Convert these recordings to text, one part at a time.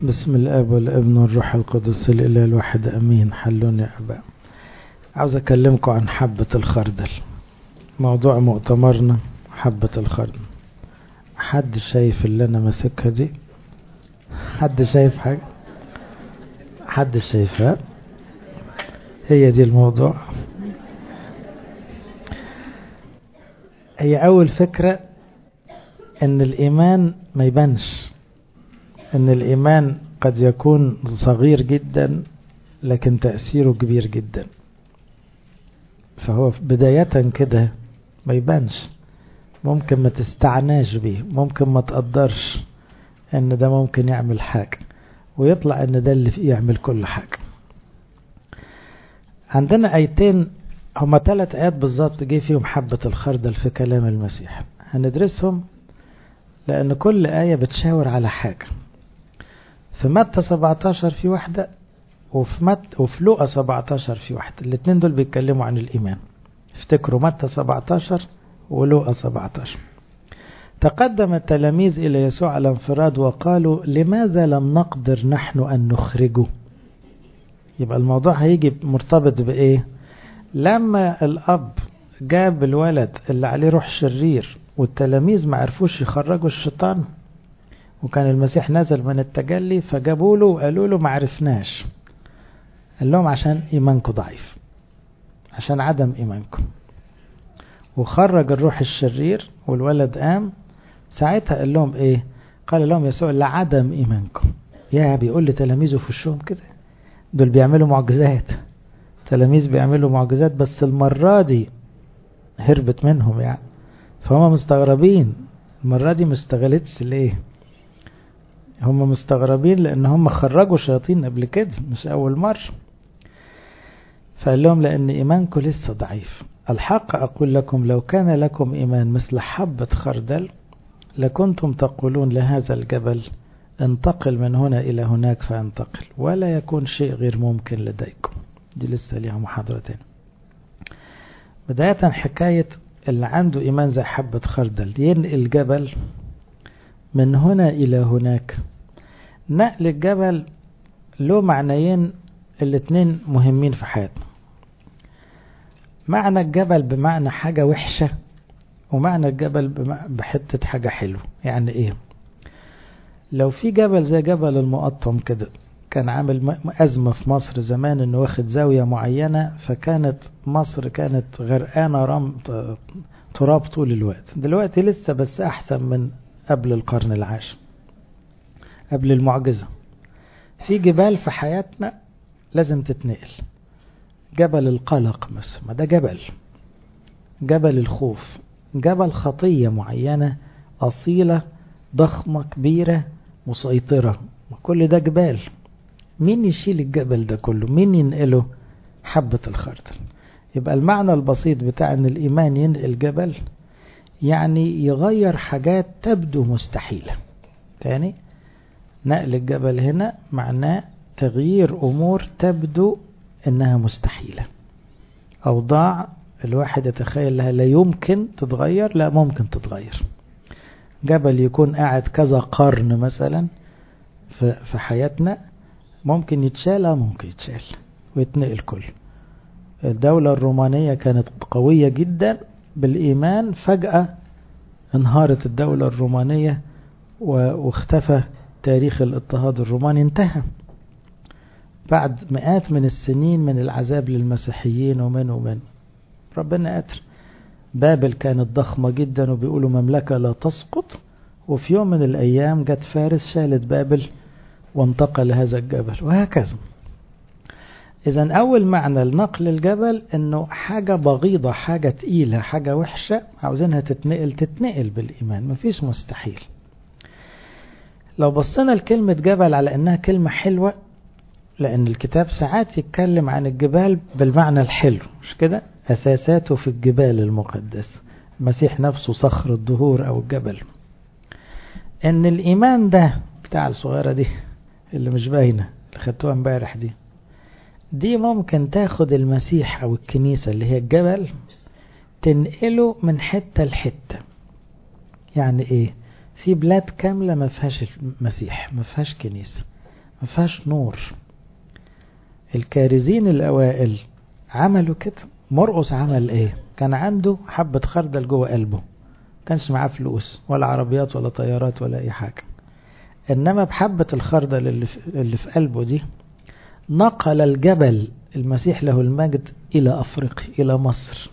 بسم الاب والابن والروح القدس الاله الواحد امين حلون يا اباء عاوز اكلمكم عن حبة الخردل موضوع مؤتمرنا حبة الخردل حد شايف اللي انا ماسكها دي حد شايف حاجة حد شايفها هي دي الموضوع هي اول فكرة ان الايمان ما يبانش ان الايمان قد يكون صغير جدا لكن تأثيره كبير جدا فهو بداية كده ما يبانش ممكن ما تستعناش بيه ممكن ما تقدرش ان ده ممكن يعمل حاجة ويطلع ان ده اللي فيه يعمل كل حاجة عندنا ايتين هما ثلاث ايات بالظبط جه فيهم حبة الخردل في كلام المسيح هندرسهم لان كل آية بتشاور على حاجة في متى 17 في واحدة وفي مت وفي لوقا 17 في واحدة الاثنين دول بيتكلموا عن الإيمان افتكروا متى 17 ولوقا 17 تقدم التلاميذ إلى يسوع على انفراد وقالوا لماذا لم نقدر نحن أن نخرجه يبقى الموضوع هيجي مرتبط بإيه لما الأب جاب الولد اللي عليه روح شرير والتلاميذ ما عرفوش يخرجوا الشيطان وكان المسيح نزل من التجلي فجابوا له وقالوا له ما عرفناش قال لهم عشان ايمانكم ضعيف عشان عدم ايمانكم وخرج الروح الشرير والولد قام ساعتها قال لهم ايه قال لهم يسوع لعدم ايمانكم يا بيقول لتلاميذه في وشهم كده دول بيعملوا معجزات تلاميذ بيعملوا معجزات بس المرة دي هربت منهم يعني فهم مستغربين المرة دي ما استغلتش ليه هم مستغربين لان هم خرجوا شياطين قبل كده مش اول مرة فقال لهم لان ايمانكم لسه ضعيف الحق اقول لكم لو كان لكم ايمان مثل حبة خردل لكنتم تقولون لهذا الجبل انتقل من هنا الى هناك فانتقل ولا يكون شيء غير ممكن لديكم دي لسه ليها محاضرتين بداية حكاية اللي عنده ايمان زي حبة خردل ينقل جبل من هنا إلى هناك نقل الجبل له معنيين الاتنين مهمين في حياتنا معنى الجبل بمعنى حاجة وحشة ومعنى الجبل بحتة حاجة حلوة يعني ايه لو في جبل زي جبل المقطم كده كان عامل أزمة في مصر زمان انه واخد زاوية معينة فكانت مصر كانت غرقانة رم تراب طول الوقت دلوقتي لسه بس أحسن من قبل القرن العاشر قبل المعجزة في جبال في حياتنا لازم تتنقل جبل القلق مثلا ما ده جبل جبل الخوف جبل خطية معينة أصيلة ضخمة كبيرة مسيطرة كل ده جبال مين يشيل الجبل ده كله مين ينقله حبة الخردل يبقى المعنى البسيط بتاع ان الإيمان ينقل جبل يعني يغير حاجات تبدو مستحيلة تاني نقل الجبل هنا معناه تغيير أمور تبدو أنها مستحيلة أوضاع الواحد يتخيل لها لا يمكن تتغير لا ممكن تتغير جبل يكون قاعد كذا قرن مثلا في حياتنا ممكن يتشال ممكن يتشال ويتنقل كله الدولة الرومانية كانت قوية جدا بالإيمان فجأة انهارت الدولة الرومانية واختفى تاريخ الاضطهاد الروماني انتهى بعد مئات من السنين من العذاب للمسيحيين ومن ومن ربنا قادر بابل كانت ضخمة جدا وبيقولوا مملكة لا تسقط وفي يوم من الأيام جت فارس شالت بابل وانتقل هذا الجبل وهكذا إذا أول معنى لنقل الجبل إنه حاجة بغيضة حاجة تقيلة حاجة وحشة عاوزينها تتنقل تتنقل بالإيمان مفيش مستحيل لو بصينا لكلمة جبل على إنها كلمة حلوة لأن الكتاب ساعات يتكلم عن الجبال بالمعنى الحلو مش كده أساساته في الجبال المقدسة المسيح نفسه صخر الدهور أو الجبل إن الإيمان ده بتاع الصغيرة دي اللي مش باينة اللي خدتوها امبارح دي دي ممكن تاخد المسيح او الكنيسة اللي هي الجبل تنقله من حتة لحتة يعني ايه في بلاد كاملة ما فيهاش المسيح ما فيهاش كنيسة ما فيهاش نور الكارزين الأوائل عملوا كده مرقص عمل ايه كان عنده حبة خردل جوه قلبه كانش معاه فلوس ولا عربيات ولا طيارات ولا اي حاجة انما بحبة الخردل اللي في, اللي في قلبه دي نقل الجبل المسيح له المجد الى افريقيا الى مصر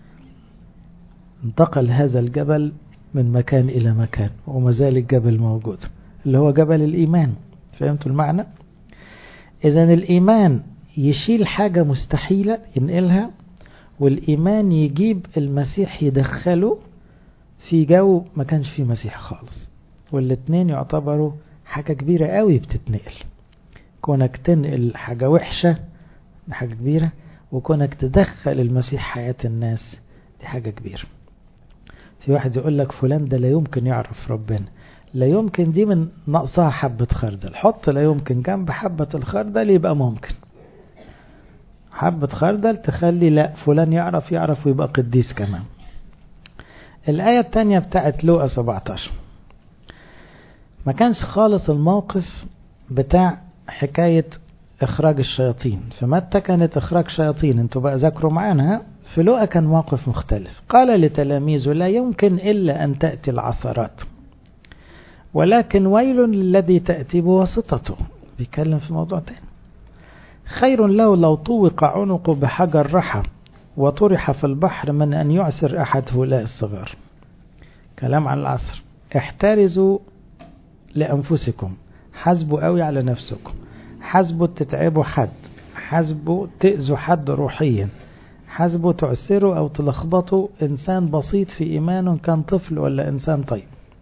انتقل هذا الجبل من مكان الى مكان وما زال الجبل موجود اللي هو جبل الايمان فهمتوا المعنى اذا الايمان يشيل حاجة مستحيلة ينقلها والإيمان يجيب المسيح يدخله في جو ما كانش فيه مسيح خالص والاتنين يعتبروا حاجة كبيرة قوي بتتنقل كونك تنقل حاجة وحشة حاجة كبيرة وكونك تدخل المسيح حياة الناس دي حاجة كبيرة في واحد يقول لك فلان ده لا يمكن يعرف ربنا لا يمكن دي من نقصها حبة خردل حط لا يمكن جنب حبة الخردل يبقى ممكن حبة خردل تخلي لا فلان يعرف يعرف ويبقى قديس كمان الآية التانية بتاعت لوقا 17 ما كانش خالص الموقف بتاع حكاية إخراج الشياطين في متى كانت إخراج شياطين انتوا بقى ذاكروا معانا في لوقا كان موقف مختلف قال لتلاميذه لا يمكن إلا أن تأتي العثرات ولكن ويل للذي تأتي بواسطته بيتكلم في موضوع تاني خير له لو طوق عنقه بحجر رحى وطرح في البحر من أن يعسر أحد هؤلاء الصغار كلام عن العصر احترزوا لأنفسكم حاسبوا قوي على نفسكم حاسبوا تتعبوا حد حاسبوا تأذوا حد روحيا حاسبوا تعسروا أو تلخبطوا إنسان بسيط في إيمانه كان طفل ولا إنسان طيب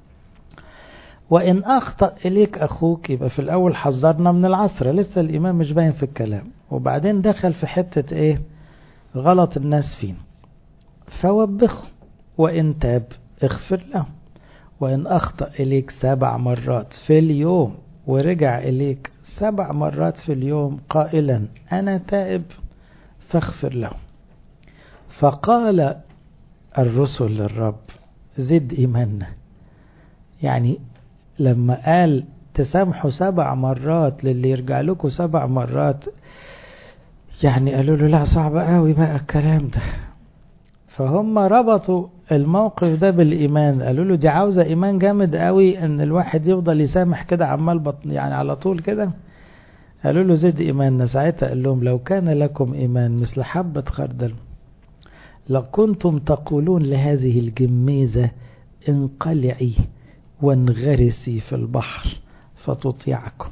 وإن أخطأ إليك أخوك يبقى في الأول حذرنا من العثرة لسه الإمام مش باين في الكلام وبعدين دخل في حتة إيه غلط الناس فين فوبخه وإن تاب اغفر له وإن أخطأ إليك سبع مرات في اليوم ورجع إليك سبع مرات في اليوم قائلا أنا تائب فاغفر له فقال الرسل للرب زد إيماننا يعني لما قال تسامحوا سبع مرات للي يرجع لكم سبع مرات يعني قالوا له لا صعب قوي بقى الكلام ده فهم ربطوا الموقف ده بالإيمان قالوا له دي عاوزة إيمان جامد قوي إن الواحد يفضل يسامح كده عمال بطن يعني على طول كده قالوا له زد إيماننا ساعتها قال لهم لو كان لكم إيمان مثل حبة خردل لكنتم تقولون لهذه الجميزة انقلعي وانغرسي في البحر فتطيعكم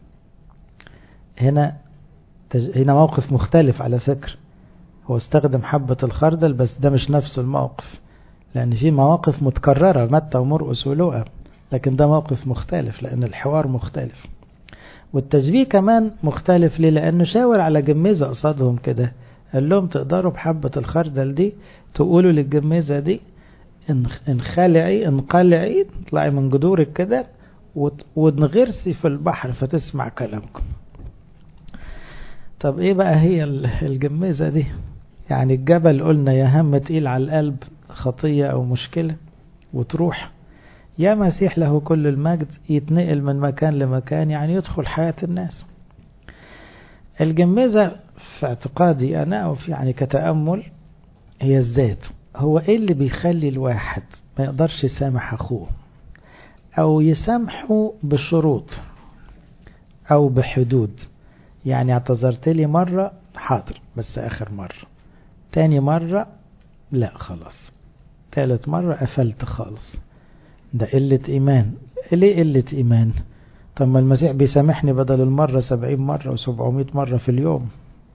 هنا هنا موقف مختلف على فكرة هو استخدم حبة الخردل بس ده مش نفس الموقف لأن في مواقف متكررة متى ومرقس ولوقا لكن ده موقف مختلف لأن الحوار مختلف والتشبيه كمان مختلف ليه لأنه شاور على جميزة قصادهم كده قال لهم تقدروا بحبة الخردل دي تقولوا للجميزة دي انخلعي انقلعي اطلعي من جذورك كده وانغرسي في البحر فتسمع كلامكم طب ايه بقى هي الجميزة دي يعني الجبل قلنا يا هم تقيل على القلب خطية او مشكلة وتروح يا مسيح له كل المجد يتنقل من مكان لمكان يعني يدخل حياة الناس الجميزة في اعتقادي أنا أو في يعني كتأمل هي الذات هو إيه اللي بيخلي الواحد ما يقدرش يسامح أخوه أو يسامحه بشروط أو بحدود يعني اعتذرت لي مرة حاضر بس آخر مرة تاني مرة لا خلاص تالت مرة قفلت خالص ده قلة إيمان ليه قلة إيمان طب ما المسيح بيسامحني بدل المرة سبعين مرة وسبعمائة مرة في اليوم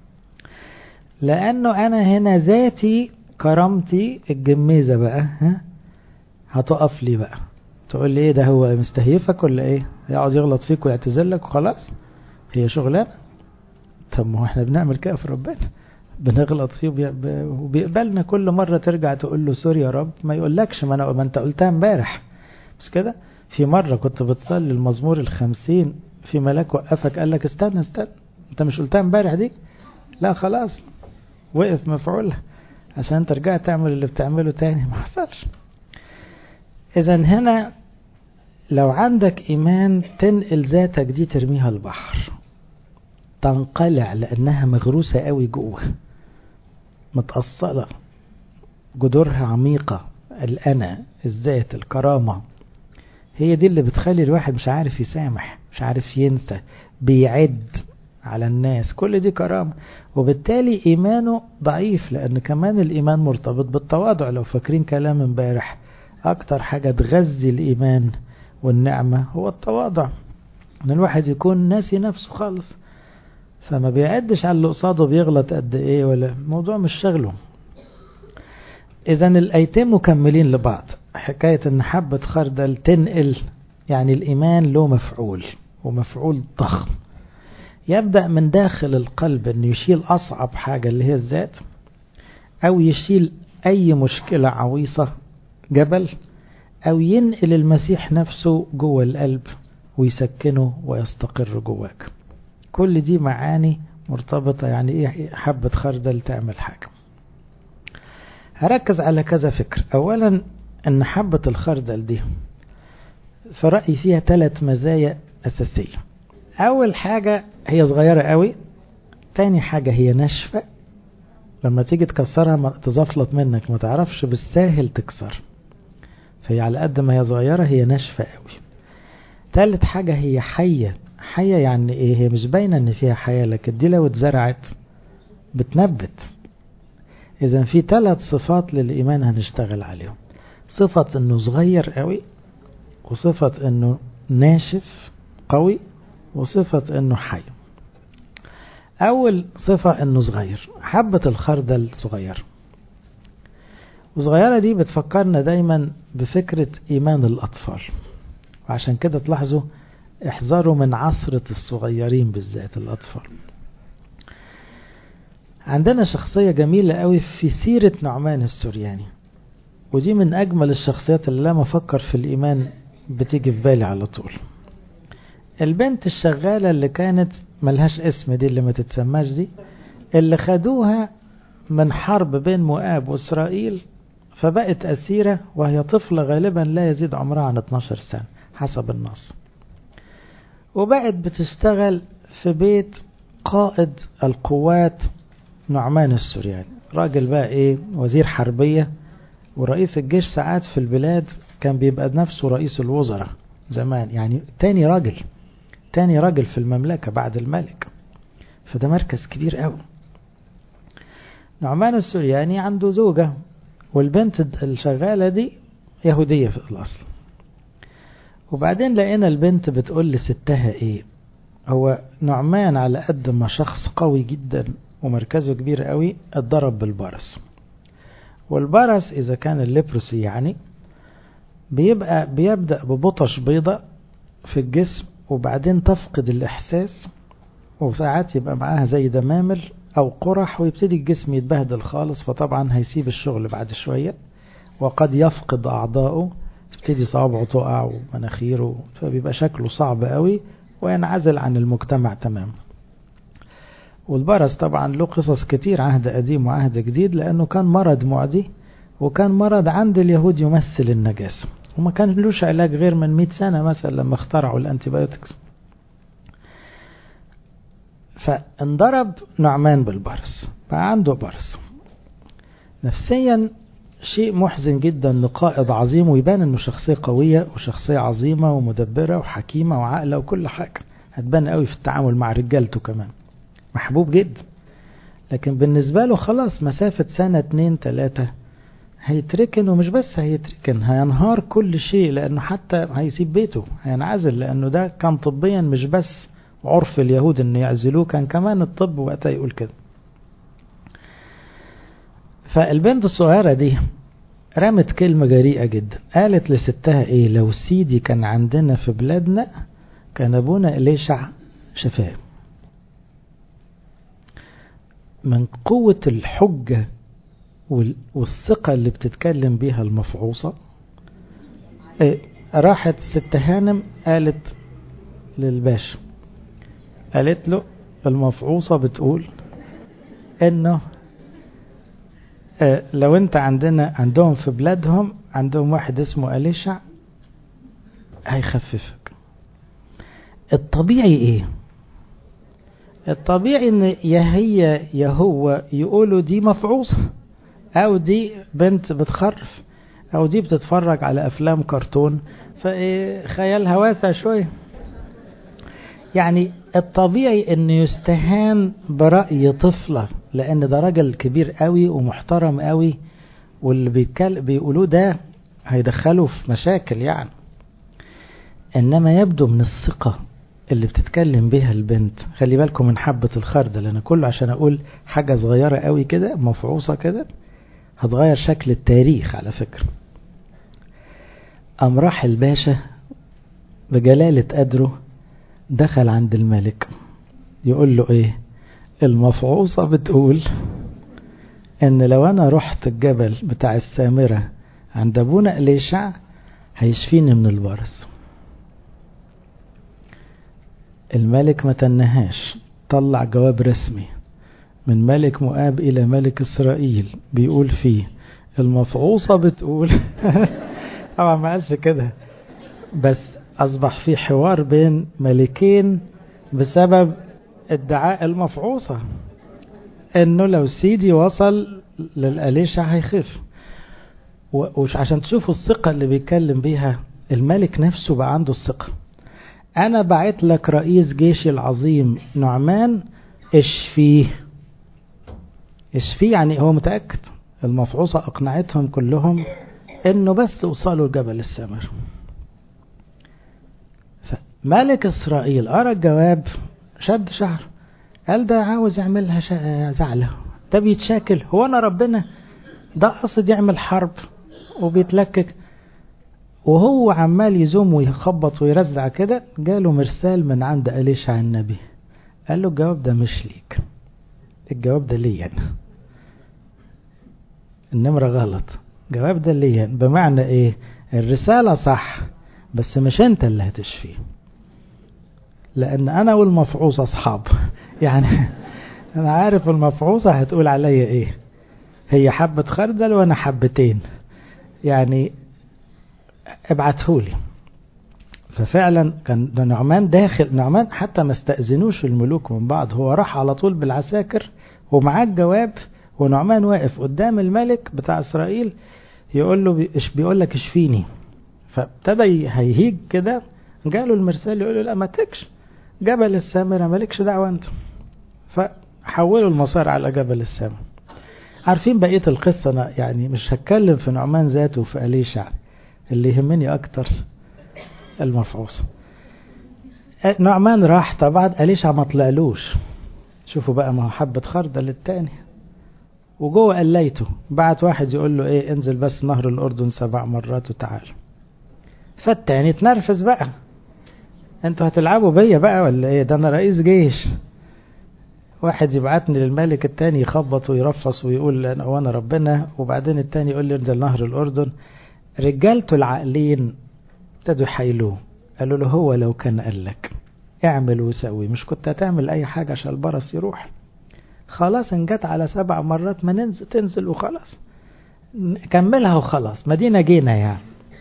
لأنه أنا هنا ذاتي كرامتي الجميزة بقى ها هتقف لي بقى تقول لي ايه ده هو مستهيفك ولا ايه يقعد يغلط فيك ويعتذر لك وخلاص هي شغلانة طب ما هو احنا بنعمل كده في ربنا بنغلط فيه وبيقبلنا كل مرة ترجع تقول له سوري يا رب ما يقولكش ما, أنا ما انت قلتها امبارح بس كده في مرة كنت بتصلي المزمور الخمسين في ملاك وقفك قال لك استنى استنى انت مش قلتها امبارح دي لا خلاص وقف مفعولها عشان انت رجعت تعمل اللي بتعمله تاني ما حصلش اذا هنا لو عندك إيمان تنقل ذاتك دي ترميها البحر تنقلع لأنها مغروسة قوي جوه متأصلة جذورها عميقة الأنا الذات الكرامة هي دي اللي بتخلي الواحد مش عارف يسامح مش عارف ينسى بيعد على الناس كل دي كرامة وبالتالي إيمانه ضعيف لأن كمان الإيمان مرتبط بالتواضع لو فاكرين كلام امبارح أكتر حاجة تغذي الإيمان والنعمة هو التواضع ان الواحد يكون ناسي نفسه خالص فما بيعدش على اللي قصاده بيغلط قد ايه ولا الموضوع مش شغله اذا الايتين مكملين لبعض حكاية ان حبة خردل تنقل يعني الايمان له مفعول ومفعول ضخم يبدأ من داخل القلب انه يشيل اصعب حاجة اللي هي الذات او يشيل اي مشكلة عويصة جبل أو ينقل المسيح نفسه جوه القلب ويسكنه ويستقر جواك كل دي معاني مرتبطة يعني إيه حبة خردل تعمل حاجة هركز على كذا فكر أولا أن حبة الخردل دي في رأيي فيها ثلاث مزايا أساسية أول حاجة هي صغيرة قوي تاني حاجة هي ناشفة لما تيجي تكسرها تزفلط منك ما تعرفش بالساهل تكسر فهي على قد ما هي صغيرة هي ناشفة قوي تالت حاجة هي حية حية يعني ايه هي مش باينة ان فيها حياة لكن دي لو اتزرعت بتنبت اذا في ثلاث صفات للايمان هنشتغل عليهم صفة انه صغير قوي وصفة انه ناشف قوي وصفة انه حي اول صفة انه صغير حبة الخردل صغير وصغيرة دي بتفكرنا دايما بفكرة إيمان الأطفال وعشان كده تلاحظوا احذروا من عصرة الصغيرين بالذات الأطفال عندنا شخصية جميلة قوي في سيرة نعمان السورياني ودي من أجمل الشخصيات اللي لما أفكر في الإيمان بتيجي في بالي على طول البنت الشغالة اللي كانت ملهاش اسم دي اللي ما تتسماش دي اللي خدوها من حرب بين مؤاب وإسرائيل فبقت أسيرة وهي طفلة غالبا لا يزيد عمرها عن 12 سنة حسب النص وبقت بتشتغل في بيت قائد القوات نعمان السورياني راجل بقى ايه وزير حربية ورئيس الجيش ساعات في البلاد كان بيبقى نفسه رئيس الوزراء زمان يعني تاني راجل تاني راجل في المملكة بعد الملك فده مركز كبير قوي نعمان السورياني عنده زوجة والبنت الشغالة دي يهودية في الأصل وبعدين لقينا البنت بتقول لستها ايه هو نعمان على قد ما شخص قوي جدا ومركزه كبير قوي اتضرب بالبرص والبرص اذا كان الليبروسي يعني بيبقى بيبدأ ببطش بيضة في الجسم وبعدين تفقد الإحساس وساعات يبقى معاها زي دمامل أو قرح ويبتدي الجسم يتبهدل خالص فطبعا هيسيب الشغل بعد شوية وقد يفقد أعضائه تبتدي صوابعه تقع ومناخيره فبيبقى شكله صعب قوي وينعزل عن المجتمع تماما والبرص طبعا له قصص كتير عهد قديم وعهد جديد لأنه كان مرض معدي وكان مرض عند اليهود يمثل النجاسة وما كان لوش علاج غير من 100 سنة مثلا لما اخترعوا الانتيبيوتكس فانضرب نعمان بالبرص بقى عنده برص نفسيا شيء محزن جدا لقائد عظيم ويبان انه شخصية قوية وشخصية عظيمة ومدبرة وحكيمة وعاقلة وكل حاجة هتبان قوي في التعامل مع رجالته كمان محبوب جدا لكن بالنسبة له خلاص مسافة سنة اتنين تلاتة هيتركن ومش بس هيتركن هينهار كل شيء لأنه حتى هيسيب بيته هينعزل لأنه ده كان طبيا مش بس عرف اليهود أن يعزلوه كان كمان الطب وقتها يقول كده فالبنت الصغيرة دي رمت كلمة جريئة جدا قالت لستها ايه لو سيدي كان عندنا في بلادنا كان ابونا إليشع شفاه من قوة الحجة والثقة اللي بتتكلم بيها المفعوصة ايه راحت ست هانم قالت للباشا قالت له المفعوصة بتقول انه اه لو انت عندنا عندهم في بلادهم عندهم واحد اسمه أليشع هيخففك الطبيعي ايه الطبيعي ان يا هي يا هو يقولوا دي مفعوصة او دي بنت بتخرف او دي بتتفرج على افلام كرتون فخيالها واسع شوية يعني الطبيعي ان يستهان برأي طفلة لان ده راجل كبير قوي ومحترم قوي واللي بيتكلم بيقولوه ده هيدخله في مشاكل يعني انما يبدو من الثقة اللي بتتكلم بيها البنت خلي بالكم من حبة الخردل انا كله عشان اقول حاجة صغيرة قوي كده مفعوصة كده هتغير شكل التاريخ على فكرة قام راح الباشا بجلالة قدره دخل عند الملك يقول له ايه المفعوصة بتقول ان لو انا رحت الجبل بتاع السامرة عند ابونا إليشع هيشفيني من البرص الملك ما تنهاش طلع جواب رسمي من ملك مؤاب إلى ملك إسرائيل بيقول فيه المفعوصة بتقول طبعا ما قالش كده بس أصبح في حوار بين ملكين بسبب ادعاء المفعوصة انه لو سيدي وصل للأليشع هيخف وعشان تشوفوا الثقة اللي بيتكلم بيها الملك نفسه بقى عنده الثقة أنا بعت لك رئيس جيشي العظيم نعمان اشفيه اشفيه يعني هو متأكد المفعوصة أقنعتهم كلهم إنه بس وصلوا لجبل السمر ملك إسرائيل قرأ الجواب شد شعر قال ده عاوز يعملها زعلة ده بيتشاكل هو أنا ربنا ده قصد يعمل حرب وبيتلكك وهو عمال يزوم ويخبط ويرزع كده جاله مرسال من عند أليشع النبي قال له الجواب ده مش ليك الجواب ده ليا أنا النمرة غلط الجواب ده ليا بمعنى ايه الرسالة صح بس مش انت اللي هتشفيه لان انا والمفعوصة اصحاب يعني انا عارف المفعوصة هتقول عليا ايه هي حبة خردل وانا حبتين يعني ابعتهولي ففعلا كان ده نعمان داخل نعمان حتى ما استأذنوش الملوك من بعض هو راح على طول بالعساكر ومعاه الجواب ونعمان واقف قدام الملك بتاع اسرائيل يقول له بيقول لك اشفيني فابتدى هيهيج كده جاله المرسال يقول له لا ما تكش جبل السامرة مالكش دعوة انت فحولوا المسار على جبل السامرة عارفين بقية القصة أنا يعني مش هتكلم في نعمان ذاته وفي أليشع اللي يهمني أكتر المفعوصة نعمان راح طبعا أليشع ما طلعلوش شوفوا بقى ما حبة خردل التاني وجوه قليته بعت واحد يقول له ايه انزل بس نهر الأردن سبع مرات وتعال فالتاني اتنرفز بقى انتوا هتلعبوا بيا بقى ولا ايه ده انا رئيس جيش واحد يبعتني للملك التاني يخبط ويرفص ويقول انا وانا ربنا وبعدين التاني يقول لي انزل نهر الاردن رجالته العاقلين ابتدوا يحايلوه قالوا له هو لو كان قال لك اعمل وسوي مش كنت هتعمل اي حاجة عشان البرص يروح خلاص ان جت على سبع مرات ما ننزل تنزل وخلاص كملها وخلاص مدينة جينا يعني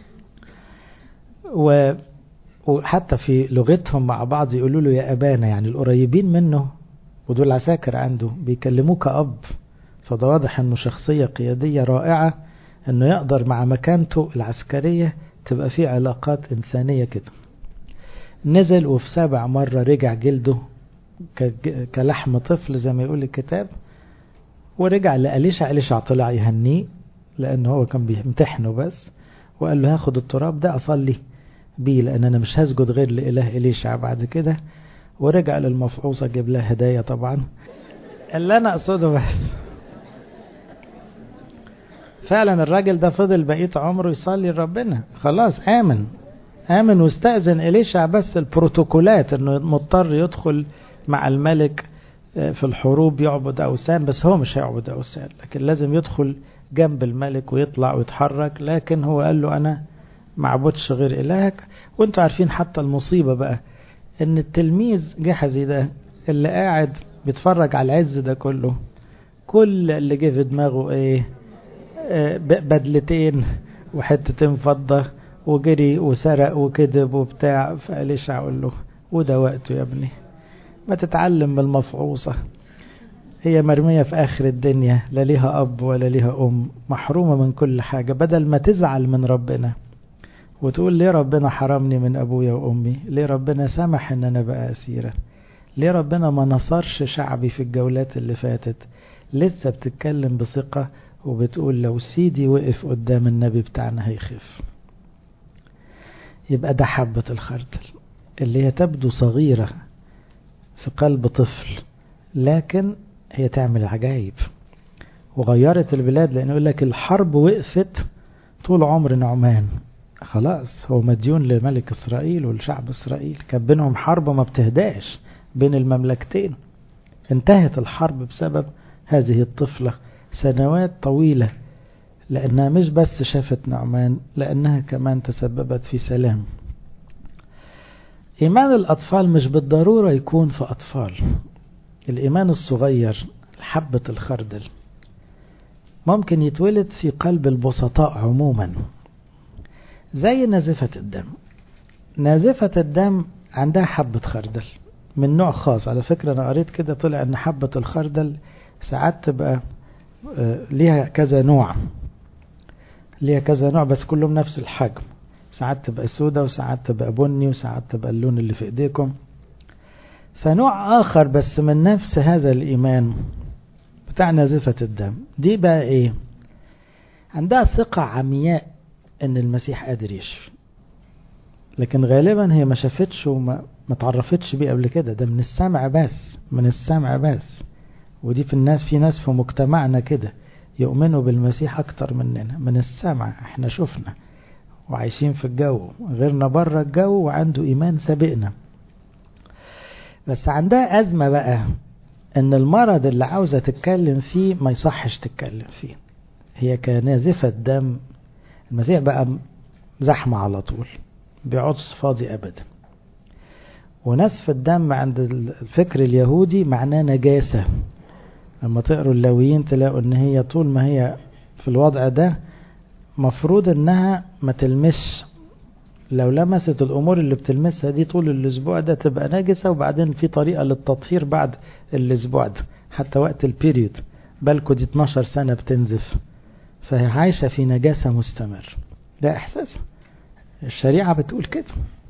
و وحتى في لغتهم مع بعض يقولوا له يا أبانا يعني القريبين منه ودول عساكر عنده بيكلموه كأب فده واضح انه شخصية قيادية رائعة انه يقدر مع مكانته العسكرية تبقى فيه علاقات إنسانية كده نزل وفي سبع مرة رجع جلده كلحم طفل زي ما يقول الكتاب ورجع لأليشع أليشع طلع يهنيه لأنه هو كان بيمتحنه بس وقال له هاخد التراب ده أصلي بيه لأن أنا مش هسجد غير لإله إليشع بعد كده ورجع للمفعوصة جاب لها هدايا طبعا اللي أنا أقصده بس فعلا الراجل ده فضل بقية عمره يصلي لربنا خلاص آمن آمن واستأذن إليشع بس البروتوكولات إنه مضطر يدخل مع الملك في الحروب يعبد أوثان بس هو مش هيعبد أوثان لكن لازم يدخل جنب الملك ويطلع ويتحرك لكن هو قال له أنا ما عبدش غير إلهك وانتوا عارفين حتى المصيبة بقى ان التلميذ جحزي ده اللي قاعد بيتفرج على العز ده كله كل اللي جه في دماغه ايه بدلتين وحتتين فضة وجري وسرق وكذب وبتاع فأليشع أقول له وده وقته يا ابني ما تتعلم من المفعوصة هي مرمية في آخر الدنيا لا ليها أب ولا ليها أم محرومة من كل حاجة بدل ما تزعل من ربنا وتقول ليه ربنا حرمني من أبويا وأمي ليه ربنا سمح إن أنا بقى أسيرة ليه ربنا ما نصرش شعبي في الجولات اللي فاتت لسه بتتكلم بثقة وبتقول لو سيدي وقف قدام النبي بتاعنا هيخف يبقى ده حبة الخردل اللي هي تبدو صغيرة في قلب طفل لكن هي تعمل عجائب وغيرت البلاد لأنه يقول لك الحرب وقفت طول عمر نعمان خلاص هو مديون لملك إسرائيل والشعب إسرائيل كان بينهم حرب ما بتهداش بين المملكتين انتهت الحرب بسبب هذه الطفلة سنوات طويلة لأنها مش بس شافت نعمان لأنها كمان تسببت في سلام إيمان الأطفال مش بالضرورة يكون في أطفال الإيمان الصغير حبة الخردل ممكن يتولد في قلب البسطاء عموما زي نازفة الدم نازفة الدم عندها حبة خردل من نوع خاص على فكرة أنا قريت كده طلع أن حبة الخردل ساعات تبقى ليها كذا نوع ليها كذا نوع بس كلهم نفس الحجم ساعات تبقى سودة وساعات تبقى بني وساعات تبقى اللون اللي في ايديكم فنوع آخر بس من نفس هذا الإيمان بتاع نازفة الدم دي بقى إيه عندها ثقة عمياء إن المسيح قادر يشفي لكن غالبا هي ما شافتش وما ما تعرفتش بيه قبل كده ده من السمع بس من السمع بس ودي في الناس في ناس في مجتمعنا كده يؤمنوا بالمسيح أكتر مننا من السمع احنا شفنا وعايشين في الجو غيرنا بره الجو وعنده إيمان سابقنا بس عندها أزمة بقى إن المرض اللي عاوزة تتكلم فيه ما يصحش تتكلم فيه هي كنازفة دم المسيح بقى زحمة على طول بيقعدش فاضي أبدا ونسف الدم عند الفكر اليهودي معناه نجاسة لما تقروا اللاويين تلاقوا ان هي طول ما هي في الوضع ده مفروض انها ما تلمسش لو لمست الامور اللي بتلمسها دي طول الاسبوع ده تبقى نجسة وبعدين في طريقة للتطهير بعد الاسبوع ده حتى وقت البيريود بالكو دي 12 سنة بتنزف فهي عايشة في نجاسة مستمر ده احساس الشريعة بتقول كده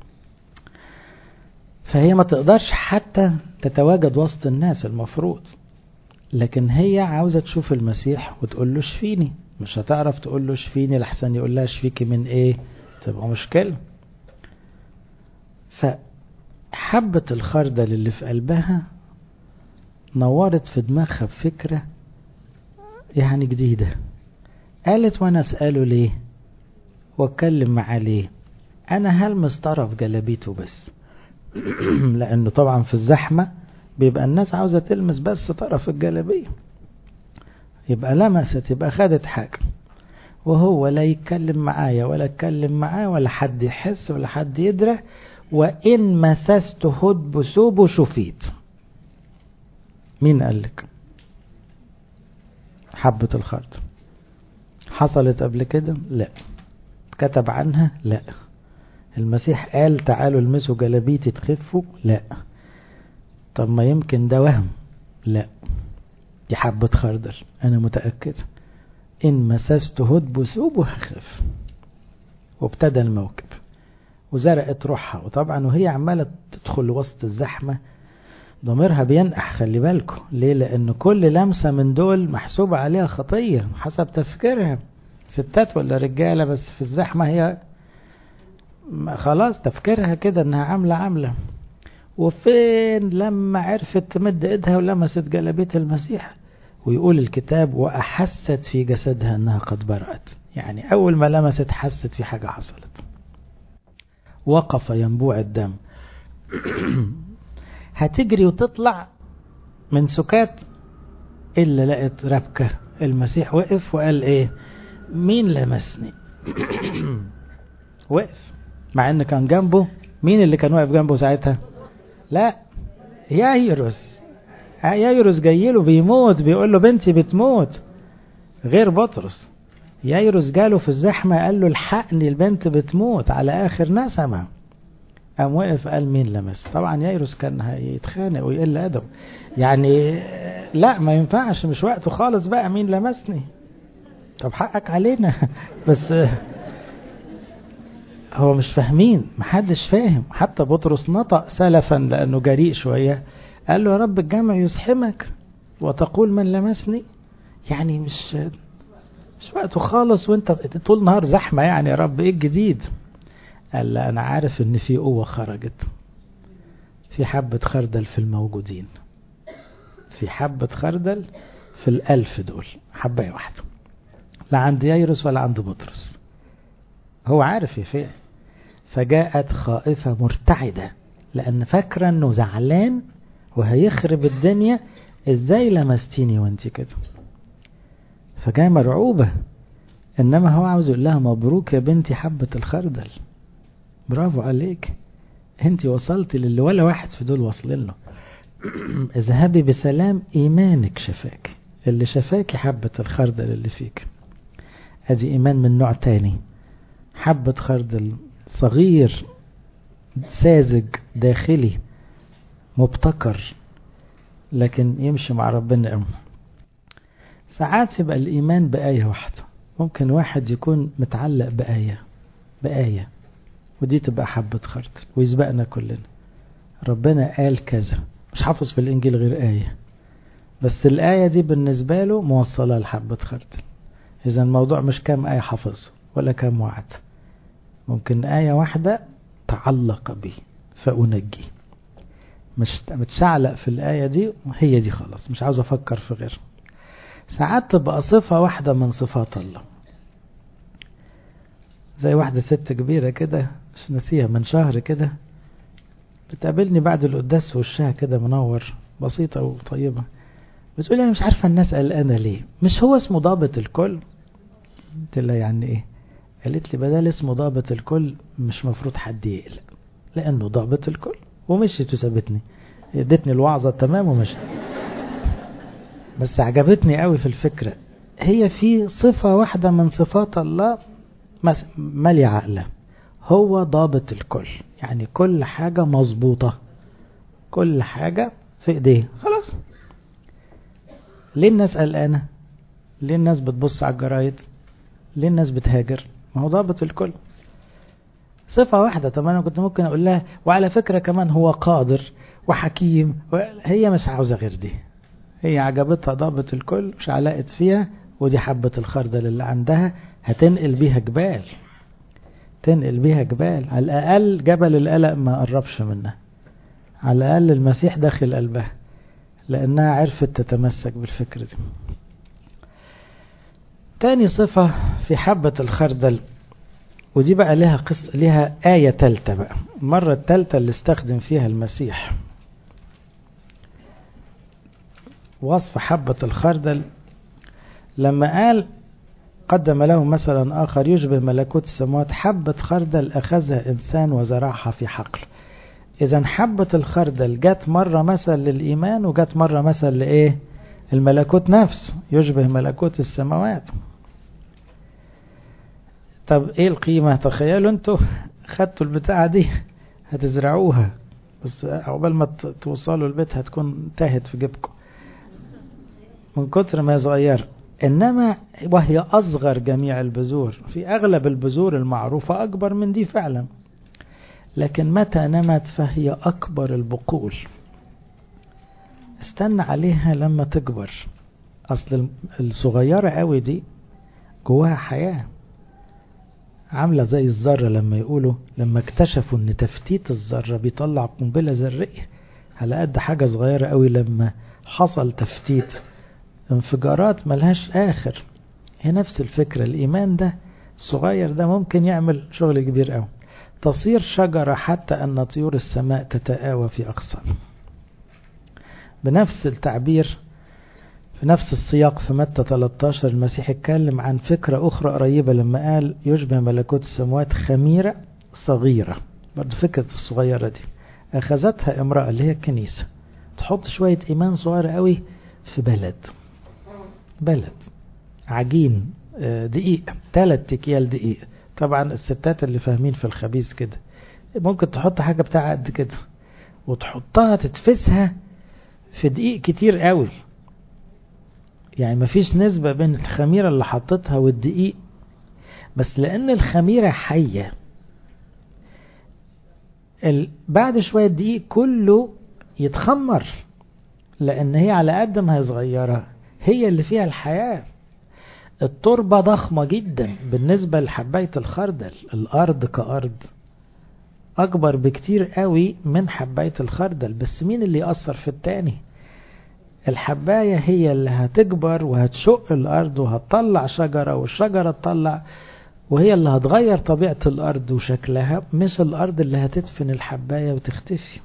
فهي ما تقدرش حتى تتواجد وسط الناس المفروض لكن هي عاوزة تشوف المسيح وتقول له شفيني مش هتعرف تقول له شفيني لحسن يقول لها شفيكي من ايه تبقى مشكلة فحبة الخردل اللي في قلبها نورت في دماغها بفكرة يعني جديدة قالت وانا اسأله ليه واتكلم معاه ليه انا هلمس طرف جلابيته بس لانه طبعا في الزحمة بيبقى الناس عاوزة تلمس بس طرف الجلابية يبقى لمست يبقى خدت حاجة وهو لا يتكلم معايا ولا اتكلم معاه ولا حد يحس ولا حد يدرى وإن مسست هد بثوبه شفيت مين قال لك حبة الخرط حصلت قبل كده لا كتب عنها لا المسيح قال تعالوا المسوا جلابيتي تخفوا لا طب ما يمكن ده وهم لا دي حبة خردل أنا متأكد إن مسست هد ثوبه هخف وابتدى الموكب وزرقت روحها وطبعا وهي عمالة تدخل وسط الزحمة ضميرها بينقح خلي بالكم ليه لأن كل لمسة من دول محسوبة عليها خطية حسب تفكيرها ستات ولا رجالة بس في الزحمة هي خلاص تفكيرها كده انها عاملة عاملة وفين لما عرفت تمد ايدها ولمست جلابية المسيح ويقول الكتاب وأحست في جسدها أنها قد برأت يعني أول ما لمست حست في حاجة حصلت وقف ينبوع الدم هتجري وتطلع من سكات إلا لقت ربكة المسيح وقف وقال إيه مين لمسني وقف مع ان كان جنبه مين اللي كان واقف جنبه ساعتها لا يايروس يايروس جاي له بيموت بيقول له بنتي بتموت غير بطرس ييروس جاله في الزحمة قال له الحقني البنت بتموت على آخر نسمة قام وقف قال مين لمس طبعا ييروس كان هيتخانق ويقل أدبه يعني لا ما ينفعش مش وقته خالص بقى مين لمسني طب حقك علينا بس هو مش فاهمين محدش فاهم حتى بطرس نطق سلفا لأنه جريء شوية قال له يا رب الجمع يزحمك وتقول من لمسني يعني مش مش وقته خالص وانت طول نهار زحمة يعني يا رب ايه الجديد قال لا انا عارف ان في قوة خرجت في حبة خردل في الموجودين في حبة خردل في الألف دول حبة واحدة لا عند ييرس ولا عند بطرس هو عارف يفعل فجاءت خائفة مرتعدة لأن فاكرة أنه زعلان وهيخرب الدنيا إزاي لمستيني وانت كده فجاء مرعوبة إنما هو عاوز يقول لها مبروك يا بنتي حبة الخردل برافو عليك انت وصلت للي ولا واحد في دول واصلين له اذهبي بسلام ايمانك شفاك اللي شفاكي حبة الخردل اللي فيك ادي ايمان من نوع تاني حبة خردل صغير ساذج داخلي مبتكر لكن يمشي مع ربنا أم. ساعات يبقى الإيمان بآية واحدة ممكن واحد يكون متعلق بآية بآية ودي تبقى حبة خردل ويسبقنا كلنا ربنا قال كذا مش حافظ في الإنجيل غير آية بس الآية دي بالنسبة له موصلة لحبة خردل إذا الموضوع مش كام آية حافظ ولا كام وعد ممكن آية واحدة تعلق بي فأنجي مش متشعلق في الآية دي هي دي خلاص مش عاوز أفكر في غيرها ساعات تبقى صفة واحدة من صفات الله زي واحدة ست كبيرة كده مش نسيها من شهر كده بتقابلني بعد القداس وشها كده منور بسيطة وطيبة بتقول أنا مش عارفة الناس قلقانة ليه مش هو اسمه ضابط الكل قلت لها يعني ايه قالت لي بدل اسمه ضابط الكل مش مفروض حد يقلق لأنه ضابط الكل ومشيت وسابتني ادتني الوعظة تمام ومشيت بس عجبتني قوي في الفكرة هي في صفة واحدة من صفات الله مالية عقله هو ضابط الكل يعني كل حاجة مظبوطة كل حاجة في ايديه خلاص ليه الناس قلقانة ليه الناس بتبص على الجرايد ليه الناس بتهاجر ما هو ضابط الكل صفة واحدة طب أنا كنت ممكن أقول لها وعلى فكرة كمان هو قادر وحكيم هي مش عاوزة غير دي هي عجبتها ضابط الكل مش علقت فيها ودي حبة الخردل اللي عندها هتنقل بيها جبال تنقل بيها جبال على الأقل جبل القلق ما قربش منها على الأقل المسيح داخل قلبها لأنها عرفت تتمسك بالفكرة دي تاني صفة في حبة الخردل ودي بقى لها قصة لها آية تالتة بقى المرة التالتة اللي استخدم فيها المسيح وصف حبة الخردل لما قال قدم له مثلا آخر يشبه ملكوت السماوات حبة خردل أخذها إنسان وزرعها في حقل إذا حبة الخردل جت مرة مثل للإيمان وجت مرة مثل لإيه الملكوت نفسه يشبه ملكوت السماوات طب ايه القيمة تخيلوا انتوا خدتوا البتاعة دي هتزرعوها بس عقبال ما توصلوا البيت هتكون تاهت في جيبكم من كتر ما صغير انما وهي اصغر جميع البذور في اغلب البذور المعروفة اكبر من دي فعلا لكن متى نمت فهي اكبر البقول استنى عليها لما تكبر اصل الصغيرة قوي دي جواها حياه عاملة زي الذرة لما يقولوا لما اكتشفوا ان تفتيت الذرة بيطلع قنبلة ذرية على قد حاجة صغيرة قوي لما حصل تفتيت انفجارات ملهاش آخر هي نفس الفكرة الإيمان ده الصغير ده ممكن يعمل شغل كبير قوي تصير شجرة حتى أن طيور السماء تتآوى في أقصى بنفس التعبير في نفس السياق في متى 13 المسيح اتكلم عن فكرة أخرى قريبة لما قال يشبه ملكوت السماوات خميرة صغيرة برضه فكرة الصغيرة دي أخذتها امرأة اللي هي الكنيسة تحط شوية إيمان صغير قوي في بلد بلد عجين دقيق ثلاث اكيال دقيق طبعا الستات اللي فاهمين في الخبيث كده ممكن تحط حاجة بتاع قد كده وتحطها تتفسها في دقيق كتير قوي يعني مفيش نسبة بين الخميرة اللي حطيتها والدقيق بس لأن الخميرة حية بعد شوية دقيق كله يتخمر لأن هي على قد ما هي صغيرة هي اللي فيها الحياة التربة ضخمة جدا بالنسبة لحباية الخردل الأرض كأرض أكبر بكتير قوي من حباية الخردل بس مين اللي يأثر في التاني الحباية هي اللي هتكبر وهتشق الأرض وهتطلع شجرة والشجرة تطلع وهي اللي هتغير طبيعة الأرض وشكلها مش الأرض اللي هتدفن الحباية وتختفي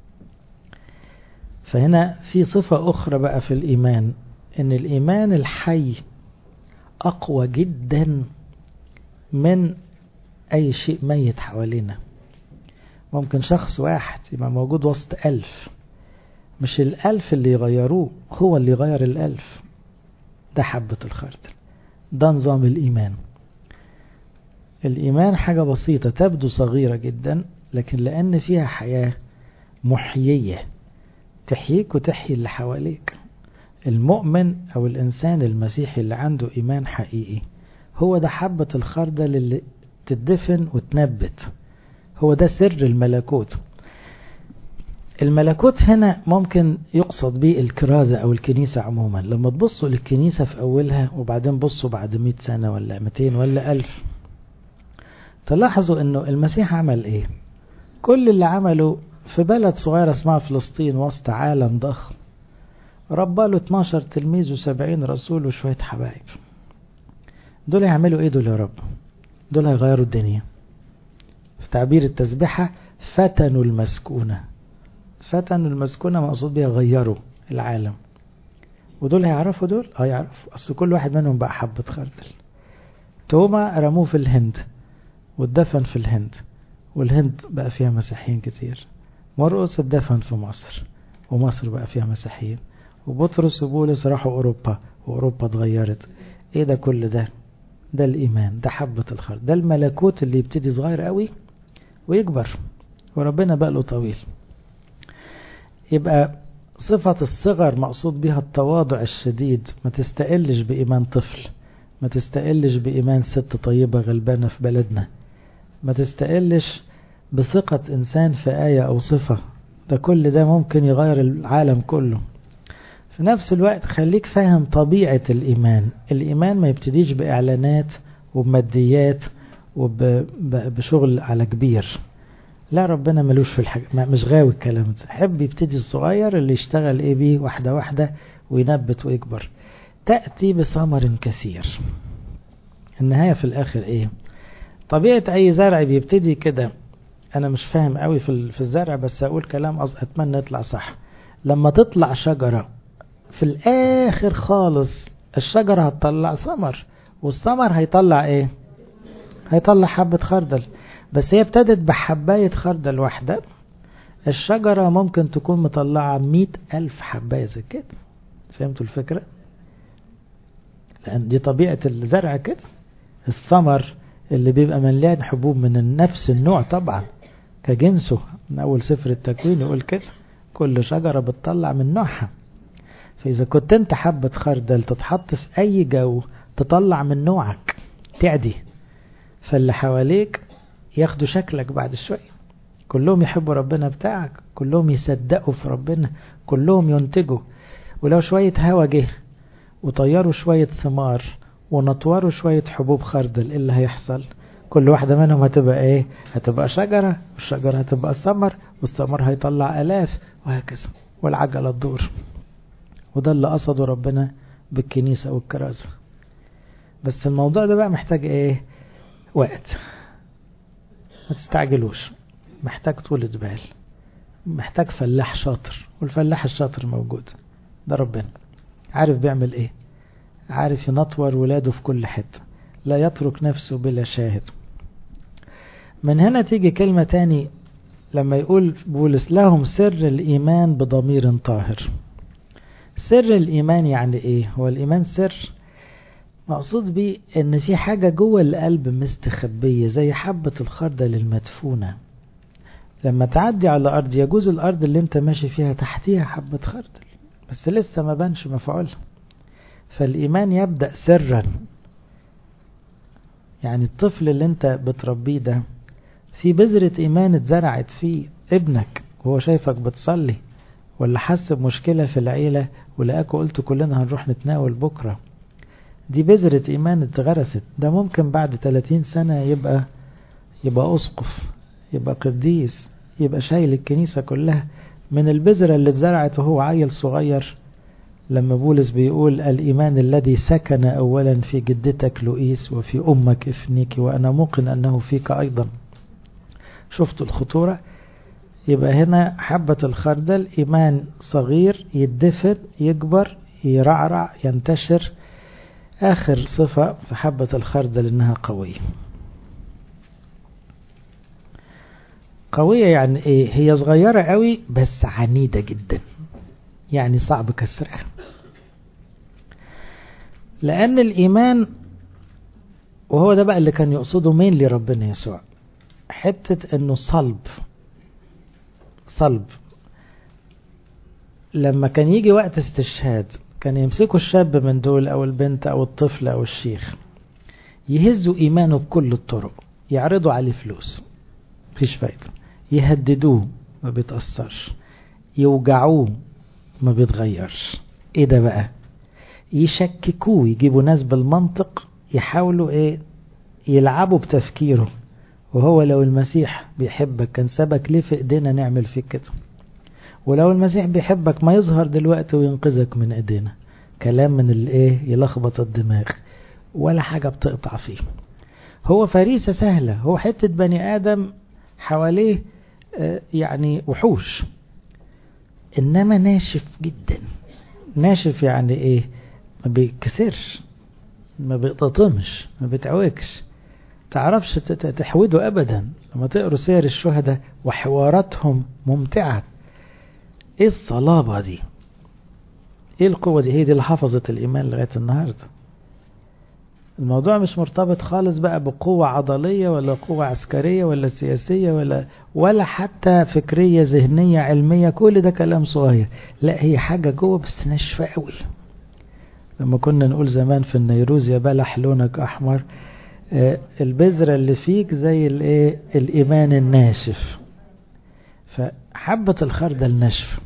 فهنا في صفة أخرى بقى في الإيمان إن الإيمان الحي أقوى جدا من أي شيء ميت حوالينا ممكن شخص واحد يبقى موجود وسط ألف مش الألف اللي يغيروه هو اللي يغير الألف ده حبة الخردل ده نظام الإيمان الإيمان حاجة بسيطة تبدو صغيرة جدا لكن لأن فيها حياة محيية تحييك وتحيي اللي حواليك المؤمن أو الإنسان المسيحي اللي عنده إيمان حقيقي هو ده حبة الخردل اللي تدفن وتنبت هو ده سر الملكوت الملكوت هنا ممكن يقصد به الكرازة أو الكنيسة عموما لما تبصوا للكنيسة في أولها وبعدين بصوا بعد 100 سنة ولا 200 ولا 1000 تلاحظوا أنه المسيح عمل إيه كل اللي عمله في بلد صغيرة اسمها فلسطين وسط عالم ضخم ربى له 12 تلميذ و70 رسول وشوية حبايب دول يعملوا ايه دول يا رب دول هيغيروا الدنيا في تعبير التسبيحة فتنوا المسكونة فتنوا المسكونة مقصود بيها غيروا العالم ودول هيعرفوا دول اه يعرفوا اصل كل واحد منهم بقى حبة خردل توما رموه في الهند واتدفن في الهند والهند بقى فيها مسيحيين كتير مرقس اتدفن في مصر ومصر بقى فيها مسيحيين وبطرس وبولس راحوا أوروبا وأوروبا اتغيرت ايه ده كل ده ده الإيمان ده حبة الخرد ده الملكوت اللي يبتدي صغير قوي ويكبر وربنا بقى له طويل يبقى صفة الصغر مقصود بها التواضع الشديد ما تستقلش بإيمان طفل ما تستقلش بإيمان ست طيبة غلبانة في بلدنا ما تستقلش بثقة إنسان في آية أو صفة ده كل ده ممكن يغير العالم كله في نفس الوقت خليك فاهم طبيعة الإيمان الإيمان ما يبتديش بإعلانات وبماديات وبشغل على كبير لا ربنا ملوش في الحاجة مش غاوي الكلام ده حب يبتدي الصغير اللي يشتغل ايه بيه واحدة واحدة وينبت ويكبر تأتي بثمر كثير النهاية في الآخر ايه طبيعة أي زرع بيبتدي كده أنا مش فاهم قوي في في الزرع بس أقول كلام أتمنى يطلع صح لما تطلع شجرة في الآخر خالص الشجرة هتطلع ثمر والثمر هيطلع ايه هيطلع حبة خردل بس هي ابتدت بحباية خردل واحدة الشجرة ممكن تكون مطلعة مئة ألف حباية زي كده فهمتوا الفكرة لأن دي طبيعة الزرع كده الثمر اللي بيبقى مليان حبوب من نفس النوع طبعا كجنسه من أول سفر التكوين يقول كده كل شجرة بتطلع من نوعها فإذا كنت أنت حبة خردل تتحط في أي جو تطلع من نوعك تعدي فاللي حواليك ياخدوا شكلك بعد شوية كلهم يحبوا ربنا بتاعك كلهم يصدقوا في ربنا كلهم ينتجوا ولو شوية هوا جه وطيروا شوية ثمار ونطوروا شوية حبوب خردل ايه اللي هيحصل كل واحدة منهم هتبقى ايه هتبقى شجرة والشجرة هتبقى ثمر والثمر هيطلع الاف وهكذا والعجلة تدور وده اللي قصده ربنا بالكنيسة والكرازة بس الموضوع ده بقى محتاج ايه وقت ما تستعجلوش محتاج طولة بال محتاج فلاح شاطر والفلاح الشاطر موجود ده ربنا عارف بيعمل ايه عارف ينطور ولاده في كل حتة لا يترك نفسه بلا شاهد من هنا تيجي كلمة تاني لما يقول بولس لهم سر الإيمان بضمير طاهر سر الإيمان يعني إيه هو الإيمان سر مقصود بيه ان في حاجة جوه القلب مستخبية زي حبة الخردل المدفونة لما تعدي على أرض يجوز الأرض اللي انت ماشي فيها تحتيها حبة خردل بس لسه ما بانش مفعولها فالإيمان يبدأ سرا يعني الطفل اللي انت بتربيه ده في بذرة إيمان اتزرعت فيه ابنك وهو شايفك بتصلي ولا حس بمشكلة في العيلة ولقاك قلت كلنا هنروح نتناول بكرة دي بذرة إيمان اتغرست ده ممكن بعد 30 سنة يبقى يبقى أسقف يبقى قديس يبقى شايل الكنيسة كلها من البذرة اللي اتزرعت وهو عيل صغير لما بولس بيقول الإيمان الذي سكن أولا في جدتك لؤيس وفي أمك إفنيك وأنا موقن أنه فيك أيضا شفت الخطورة يبقى هنا حبة الخردل إيمان صغير يدفن يكبر يرعرع ينتشر آخر صفة في حبة الخردل إنها قوية قوية يعني إيه هي صغيرة قوي بس عنيدة جدا يعني صعب كسرها لأن الإيمان وهو ده بقى اللي كان يقصده مين لربنا يسوع حتة انه صلب صلب لما كان يجي وقت استشهاد كان يمسكوا الشاب من دول او البنت او الطفل او الشيخ يهزوا ايمانه بكل الطرق يعرضوا عليه فلوس مفيش فايدة يهددوه ما بيتأثرش يوجعوه ما بيتغيرش ايه ده بقى يشككوه يجيبوا ناس بالمنطق يحاولوا ايه يلعبوا بتفكيره وهو لو المسيح بيحبك كان سبك ليه في ايدينا نعمل فيك كده ولو المسيح بيحبك ما يظهر دلوقتي وينقذك من ايدينا كلام من الايه يلخبط الدماغ ولا حاجة بتقطع فيه هو فريسة سهلة هو حتة بني آدم حواليه يعني وحوش إنما ناشف جدا ناشف يعني إيه ما بيكسرش ما بيقتطمش ما بيتعوجش تعرفش تحوده أبدا لما تقروا سير الشهداء وحواراتهم ممتعة ايه الصلابة دي ايه القوة دي هي دي اللي حفظت الإيمان لغاية النهاردة الموضوع مش مرتبط خالص بقى بقوة عضلية ولا قوة عسكرية ولا سياسية ولا ولا حتى فكرية ذهنية علمية كل ده كلام صغير لا هي حاجة جوه بس ناشفة قوي لما كنا نقول زمان في النيروز يا بلح لونك أحمر البذرة اللي فيك زي الايه الإيمان الناشف فحبة الخردل نشف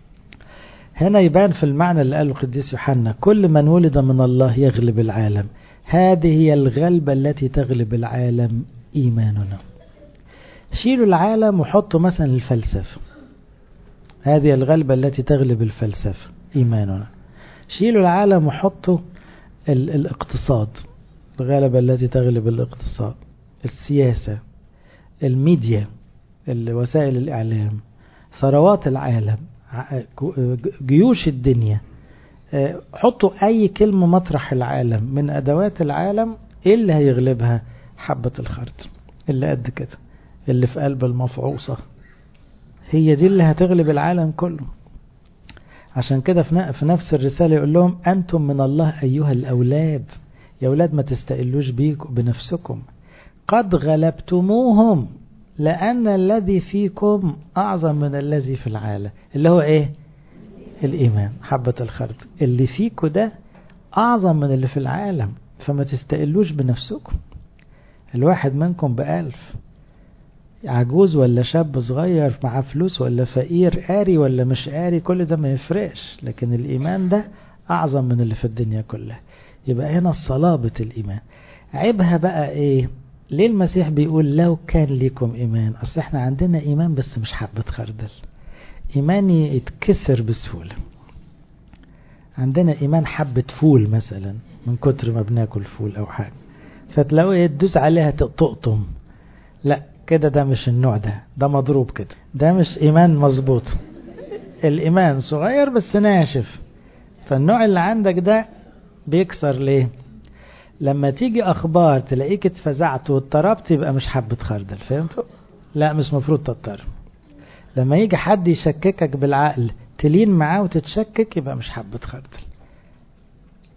هنا يبان في المعنى اللي قاله القديس يوحنا كل من ولد من الله يغلب العالم هذه هي الغلبة التي تغلب العالم إيماننا شيلوا العالم وحطوا مثلا الفلسفة هذه الغلبة التي تغلب الفلسفة إيماننا شيلوا العالم وحطوا الاقتصاد الغلبة التي تغلب الاقتصاد السياسة الميديا وسائل الإعلام ثروات العالم جيوش الدنيا حطوا أي كلمة مطرح العالم من أدوات العالم إيه اللي هيغلبها حبة الخردل اللي قد كده اللي في قلب المفعوصة هي دي اللي هتغلب العالم كله عشان كده في نفس الرسالة يقول لهم أنتم من الله أيها الأولاد يا أولاد ما تستقلوش بيكم بنفسكم قد غلبتموهم لأن الذي فيكم أعظم من الذي في العالم اللي هو إيه الإيمان حبة الخرد اللي فيكم ده أعظم من اللي في العالم فما تستقلوش بنفسكم الواحد منكم بألف عجوز ولا شاب صغير معاه فلوس ولا فقير قاري ولا مش قاري كل ده ما يفرقش لكن الإيمان ده أعظم من اللي في الدنيا كلها يبقى هنا صلابة الإيمان عيبها بقى إيه ليه المسيح بيقول لو كان لكم إيمان أصل إحنا عندنا إيمان بس مش حبة خردل إيماني يتكسر بسهولة عندنا إيمان حبة فول مثلا من كتر ما بناكل فول أو حاجة فتلاقوا تدوس عليها تقطم لا كده ده مش النوع ده ده مضروب كده ده مش إيمان مظبوط الإيمان صغير بس ناشف فالنوع اللي عندك ده بيكسر ليه لما تيجي اخبار تلاقيك اتفزعت واضطربت يبقى مش حبة خردل فهمتوا لا مش مفروض تضطرب لما يجي حد يشككك بالعقل تلين معاه وتتشكك يبقى مش حبة خردل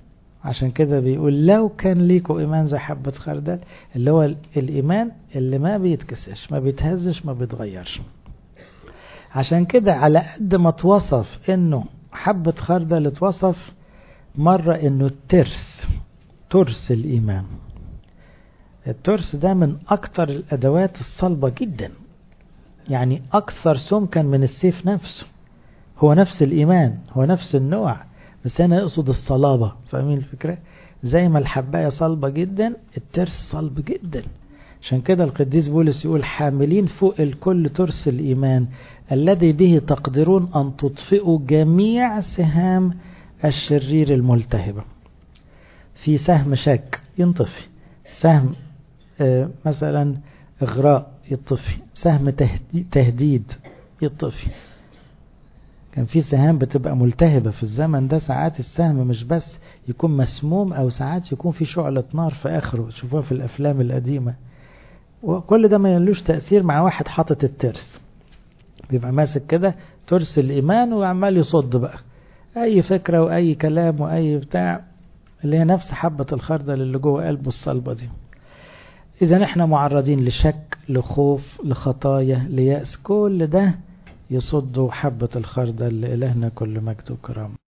عشان كده بيقول لو كان ليكوا إيمان زي حبة خردل اللي هو الإيمان اللي ما بيتكسرش ما بيتهزش ما بيتغيرش عشان كده على قد ما توصف انه حبة خردل اتوصف مرة انه الترس ترس الإيمان الترس ده من أكتر الأدوات الصلبة جدا يعني أكثر سمكا من السيف نفسه هو نفس الإيمان هو نفس النوع بس أنا أقصد الصلابة فاهمين الفكرة زي ما الحباية صلبة جدا الترس صلب جدا عشان كده القديس بولس يقول حاملين فوق الكل ترس الإيمان الذي به تقدرون أن تطفئوا جميع سهام الشرير الملتهبة في سهم شك ينطفي سهم آه مثلا إغراء يطفي سهم تهديد يطفي كان في سهام بتبقى ملتهبة في الزمن ده ساعات السهم مش بس يكون مسموم أو ساعات يكون في شعلة نار في آخره تشوفوها في الأفلام القديمة وكل ده ما يلوش تأثير مع واحد حاطط الترس بيبقى ماسك كده ترس الإيمان وعمال يصد بقى أي فكرة وأي كلام وأي بتاع اللي هي نفس حبة الخردل اللي جوه قلب الصلبة دي إذا احنا معرضين لشك لخوف لخطايا ليأس كل ده يصدوا حبة الخردل لإلهنا كل مجد وكرامه